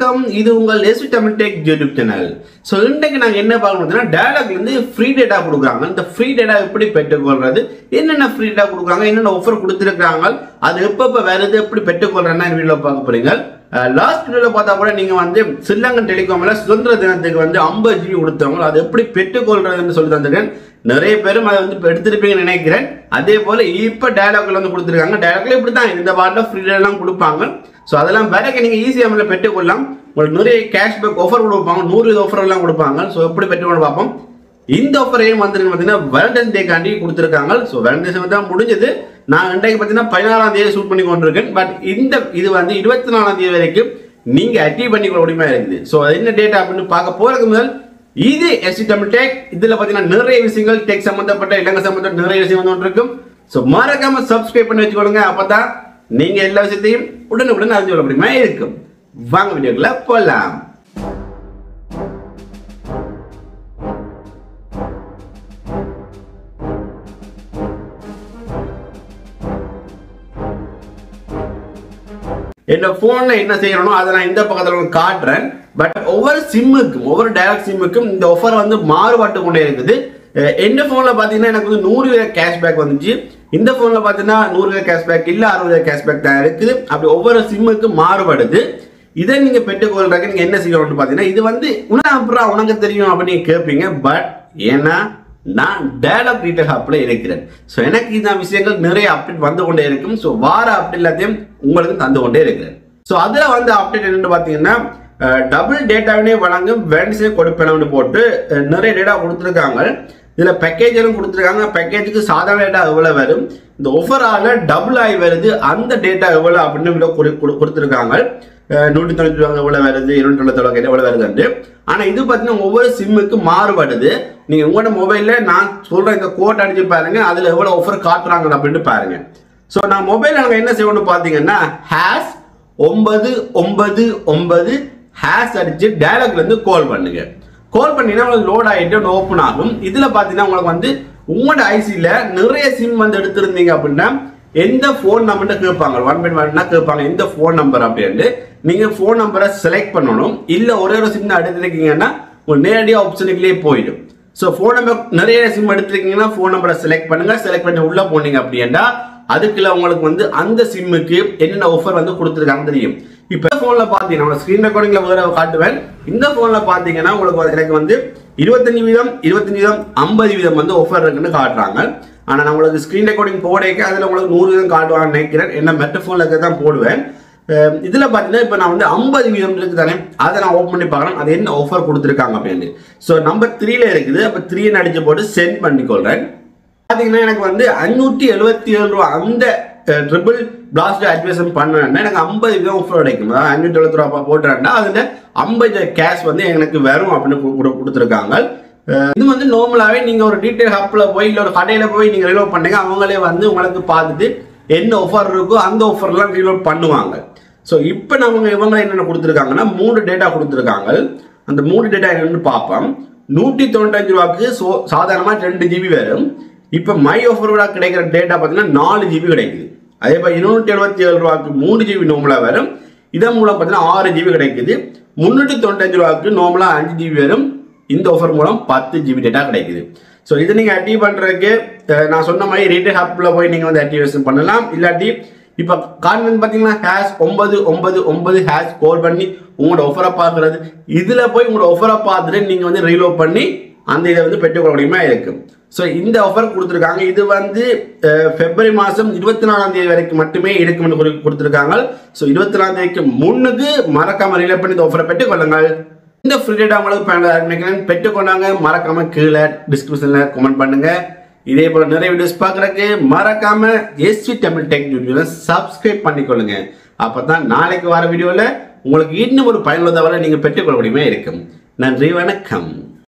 வணக்கம் இது உங்கள் SV Tamil tech YouTube channel so இன்றைக்கு நாங்கள் என்ன பார்க்கணும்னா டேலாக்ல இருந்து ஃப்ரீ டேட்டா கொடுக்குறாங்க இந்த ஃப்ரீ டேட்டா எப்படி பெற்றுக்கொள்றது என்னென்ன ஃப்ரீ டேட்டா கொடுக்குறாங்க என்னென்ன ஆஃபர் கொடுத்துருக்காங்க அது எப்பப்போ வருது எப்படி பெற்றுக்கொள்றேன்னா இந்த வீடியோவில் பார்க்க போறீங்க லாஸ்ட் வீடியோவில் பார்த்தா கூட நீங்கள் வந்து ஸ்ரீலங்கன் டெலிகாமில் சுதந்திர தினத்துக்கு வந்து ஐம்பது ஜிபி கொடுத்தவங்க அது எப்படி பெற்றுக்கொள்றதுன்னு சொல்லி தந்திருக்கேன் நிறைய பேரும் அதை வந்து இப்ப எடுத்திருப்பீங்கன்னு நினைக்கிறேன் அதே போல இப்போ டயலாக்ல வந்து கொடுத்துருக்காங்க டயலாக்ல இப்படி தான் இந்த வார்டில் ஃப்ரீ எல்லாம் கொடுப்பாங்க ஸோ அதெல்லாம் வேலைக்கு நீங்கள் ஈஸியாக நம்மள பெற்றுக்கொள்ளலாம் உங்களுக்கு நிறைய கேஷ்பேக் ஆஃபர் கொடுப்பாங்க நூறு ஆஃபர் எல்லாம் கொடுப்பாங்க ஸோ எப்படி பெற்றுக்கொள்ள பார்ப்போம் இந்த ஆஃபரையும் வந்து பார்த்தீங்கன்னா வேலண்டைன் டேக்காண்டி கொடுத்துருக்காங்க ஸோ வேலண்டைன் தான் முடிஞ்சது நான் இன்றைக்கு பார்த்தீங்கன்னா பதினாறாம் தேதி ஷூட் பண்ணி கொண்டிருக்கேன் பட் இந்த இது வந்து இருபத்தி நாலாம் தேதி வரைக்கும் நீங்க அச்சீவ் பண்ணிக்கொள்ள முடியுமா இருக்குது ஸோ என்ன டேட்டா அப்படின்னு பார்க்க போறதுக்கு முதல் இது எஸ்டி தமிழ் டெக் இதுல பார்த்தீங்கன்னா நிறைய விஷயங்கள் டெக் சம்பந்தப்பட்ட இலங்கை சம்பந்தப்பட்ட நிறைய விஷயம் வந்து இருக்கும் ஸோ மறக்காம சப்ஸ்கிரைப் பண்ணி வச்சுக்கொள்ளுங்க அப்பதான் நீங்க எல்லா விஷயத்தையும் உடனுக்குடன் அறிஞ்சு கொள்ள முடியுமா இருக்கும் வாங்க வீடியோக்குள்ள போலாம் என்னோட போன்ல என்ன செய்யணும் அதை நான் இந்த பக்கத்துல உங்களுக்கு காட்டுறேன் பட் ஒவ்வொரு சிம்முக்கும் ஒவ்வொரு டைரக்ட் சிம்முக்கும் இந்த ஆஃபர் வந்து மாறுபட்டு கொண்டே இருக்குது அஹ் எந்த போன்ல பாத்தீங்கன்னா எனக்கு வந்து நூறு வீத கேஷ்பேக் வந்துச்சு இந்த போன்ல பாத்தீங்கன்னா நூறு வீத கேஷ்பேக் இல்ல அறுபது வீத கேஷ்பேக் தான் இருக்குது அப்படி ஒவ்வொரு சிம்முக்கும் மாறுபடுது இதை நீங்க பெற்றுக்கொள்றதுக்கு நீங்க என்ன செய்யணும்னு பாத்தீங்கன்னா இது வந்து உனக்கு அப்புறம் உனக்கு தெரியும் அப்படின்னு கேட்பீங்க பட் ஏன்னா நான் டேலப் ரீட்டர் ஹாப்ல இருக்கிறேன் ஸோ எனக்கு இந்த விஷயங்கள் நிறைய அப்டேட் வந்து கொண்டே இருக்கும் ஸோ வார அப்டேட் எல்லாத்தையும் உங்களுக்கு தந்து கொண்டே இருக்கிறேன் ஸோ அதில் வந்து அப்டேட் என்னன்னு பார்த்தீங்கன்னா டபுள் டேட்டாவினே வழங்கும் வேண்ட்ஸே கொடுப்பேனு போட்டு அஹ், நிறைய டேட்டா கொடுத்துருக்காங்க இதில் பேக்கேஜரும் கொடுத்துருக்காங்க பேக்கேஜுக்கு சாதாரண டேட்டா எவ்வளோ வரும் இந்த ஒஃபரால டபுள் ஆகி வருது அந்த டேட்டா எவ்வளோ அப்படின்னு இவ்வளோ கொடு- கொடு- கொடுத்துருக்காங்க அஹ், நூற்றி தொண்ணூற்றி ரூபாங்க எவ்வளோ வருது இருநூற்றி தொண்ணூற்றி எவ்வளோ வருதுன்ட்டு ஆனால் இது பார்த்தீங்கன்னா ஒவ்வொரு சிம்முக்கு மாறுபடுது நீங்கள் உங்களோட மொபைலில் நான் சொல்கிற இந்த கோட் அடிச்சு பாருங்க அதில் எவ்வளோ ஆஃபர் காட்டுறாங்க அப்படின்ட்டு பாருங்க ஸோ நான் மொபைலில் நாங்கள் என்ன செய்யணும்னு பார்த்தீங்கன்னா ஹேஷ் ஒன்பது ஒன்பது ஒன்பது ஹேஷ் அடிச்சு டயலாக்ல இருந்து கால் பண்ணுங்க கால் பண்ணீங்கன்னா உங்களுக்கு லோட் ஆகிட்டு ஓப்பன் ஆகும் இதுல பாத்தீங்கன்னா உங்களுக்கு வந்து உங்களோட ஐசில நிறைய சிம் வந்து எடுத்திருந்தீங்க அப்படின்னா எந்த ஃபோன் நம்பர்னு கேட்பாங்க ஒன் பை ஒன்னா கேட்பாங்க எந்த ஃபோன் நம்பர் அப்படின்ட்டு நீங்க ஃபோன் நம்பரை செலக்ட் பண்ணணும் இல்ல ஒரே ஒரு சிம் எடுத்திருக்கீங்கன்னா உங்களுக்கு நேரடியாக ஆப்ஷனுக்குள்ளே போயிடும் ஸோ ஃபோன் நம்பர் நிறைய சிம் எடுத்திருக்கீங்கன்னா ஃபோன் நம்பரை செலக்ட் பண்ணுங்க செலக்ட் பண்ணி உள்ள போனீங்க அப்படின்னா அதுக்குள்ள உங்களுக்கு வந்து அந்த சிம்முக்கு என்னென்ன ஆஃபர் வந்து கொடுத்துருக்காங்க தெரியும் இப்போ ஃபோன்ல பார்த்தீங்கன்னா ஸ்க்ரீன் ரெக்கார்டிங்ல வேற காட்டுவேன் இந்த ஃபோன்ல பார்த்தீங்கன்னா உங்களுக்கு வந்து- எனக்கு வந்து இருபத்தஞ்சு வீதம் இருபத்தஞ்சு வீதம் ஐம்பது வீதம் வந்து ஆஃபர் இருக்குன்னு காட்டுறாங்க ஆனால் நான் உங்களுக்கு ஸ்க்ரீன் ரெக்கார்டிங் போடைக்க அதில் உங்களுக்கு நூறு வீதம் காட்டுவாங்கன்னு நினைக்கிறேன் என்ன மெட்ட ஃபோனில் தான் போடுவேன் அஹ் இதுல பாத்தீங்கன்னா இப்போ நான் வந்து ஐம்பது வீதம் இருக்கு தானே அதை நான் ஓப்பன் பண்ணி பார்க்கலாம் அது என்ன ஆஃபர் கொடுத்துருக்காங்க அப்படின்னு ஸோ நம்பர் த்ரீல இருக்குது அப்போ த்ரீ அடிச்சு போட்டு சென்ட் பண்ணிக்கொள்றேன் பாத்தீங்கன்னா எனக்கு வந்து அஞ்சூற்றி எழுபத்தி ஏழு ரூபா அந்த ட்ரிபிள் பிளாஸ்ட் அட்வைசன் பண்ணேன்னா எனக்கு ஐம்பது வீதம் ஆஃபர் கிடைக்கும் அதாவது அஞ்சூற்றி எழுபத்தி ரூபா போட்டுறேன்னா அதில் ஐம்பது கேஷ் வந்து எனக்கு வரும் அப்படின்னு கு- கு- கொடுத்துருக்காங்க அஹ் இது வந்து நார்மலாகவே நீங்கள் ஒரு டீட்டெயில் ஹப்பில் போய் இல்லை ஒரு கடையில் போய் நீங்கள் ரிலோட் பண்ணீங்க அவங்களே வந்து உங்களுக்கு பார்த்துட்டு என்ன ஆஃபர் இருக்கோ அந்த ஆஃபர்லாம் ரீலோட் பண்ணுவாங்க ஸோ இப்போ நம்ம இவங்க என்னென்ன கொடுத்துருக்காங்கன்னா மூணு டேட்டா கொடுத்துருக்காங்க அந்த மூணு டேட்டா என்னன்னு பார்ப்போம் நூற்றி தொண்ணூத்தஞ்சு ரூபாய்க்கு சோ சாதாரணமாக ரெண்டு ஜிபி வரும் இப்போ மை ஆஃபரோட கிடைக்கிற டேட்டா பார்த்தீங்கன்னா நாலு ஜிபி கிடைக்குது அதே மாதிரி இருநூற்றி எழுபத்தி ஏழு ரூபாய்க்கு மூணு ஜிபி நார்மலாக வரும் இதன் மூலம் பார்த்தீங்கன்னா ஆறு ஜிபி கிடைக்குது முந்நூற்றி தொண்ணூத்தஞ்சு ரூபாய்க்கு நார்மலாக அஞ்சு ஜிபி வரும் இந்த ஆஃபர் மூலம் பத்து ஜிபி டேட்டா கிடைக்குது ஸோ இது நீங்கள் ஆக்டிவ் பண்ணுறதுக்கு நான் சொன்ன மாதிரி ரீட்டெயில் ஹப்பில் போய் நீங்கள் வந்து ஆக்டிவேஷன் பண்ணலாம் இல்லாட்டி இப்போ கான்வென்ட் பார்த்தீங்கன்னா ஹேஷ் ஒன்பது ஒன்பது ஒன்பது ஹேஷ் கால் பண்ணி உங்களோட ஒஃபரை பார்க்குறது இதில் போய் உங்களோட ஒஃபரை பார்த்துட்டு நீங்கள் வந்து ரீலோட் பண்ணி அந்த இதை வந்து பெற்றுக்கொள்ள முடியுமா இருக்கும் ஸோ இந்த ஆஃபர் கொடுத்துருக்காங்க இது வந்து அஹ், பிப்ரவரி மாதம் இருபத்தி நாலாம் தேதி வரைக்கும் மட்டுமே இருக்கும்னு குறி- கொடுத்துருக்காங்க ஸோ இருபத்தி நாலாம் தேதிக்கு முன்னுக்கு மறக்காம ரிலேட் பண்ணி இந்த ஆஃபரை பெற்றுக்கொள்ளுங்கள் இந்த ஃப்ரீ டேட்டா உங்களுக்கு பயனுள்ளதாக நினைக்கிறேன் பெற்றுக்கொண்டாங்க மறக்காம கீழே டிஸ்கிரிப்ஷனில் கமெண்ட் பண்ணுங்க இதே போல நிறைய வீடியோஸ் பார்க்குறதுக்கு மறக்காம எஸ்வி தமிழ் டெக் யூடியூப்ல சப்ஸ்கிரைப் பண்ணிக்கொள்ளுங்க அப்பதான் நாளைக்கு வர வீடியோவில் உங்களுக்கு இன்னும் ஒரு பயனுள்ள தவிர நீங்கள் பெற்றுக்கொள்ள முடியுமே இருக்கும் நன்றி வணக்கம்